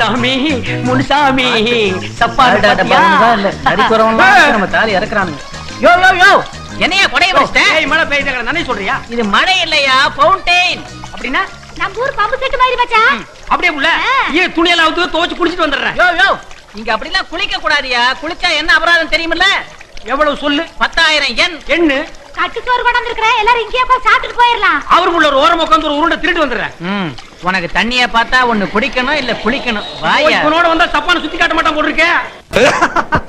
முனுசாமி முனுசாமி தப்பா அட, அட, பாருங்க, இல்ல, நரிக்கு வரவன்லாம் வந்து நம்ம தாலி இறக்குறானுங்க யோ யோ யோ என்னையா கொடைய வச்சிட்டேன் ஏய் மழை பெய்யுது நானே சொல்றியா இது மழை இல்லையா ஃபவுண்டெயின் அப்படின்னா நம்ம ஊர் பம்பு செட்டு மாதிரி மச்சான் அப்படியே உள்ள ஏன் துணியெல்லாம் அவுத்து துவச்சு குளிச்சிட்டு வந்துடுறேன் யோ யோ இங்க அப்படிலாம் குளிக்க கூடாதியா குளிச்சா என்ன அபராதம் தெரியுமில்ல எவ்வளவு சொல்லு பத்தாயிரம் எண் எண்ணு கட்டு சோறு கொண்டாந்து இருக்கிறேன் எல்லாரும் இங்கேயே போய் சாப்பிட்டுட்டு போயிடலாம் அவருக்குள்ள ஒரு ஓரம் உட்காந்து ஒரு உருண்டை திருட்டு வந்துடுறேன் ம், உனக்கு தண்ணிய பார்த்தா ஒண்ணு குடிக்கணும் இல்ல குளிக்கணும் வாயா இவனோட வந்தா தப்பான சுத்தி காட்ட மாட்டான் போட்டிருக்கேன்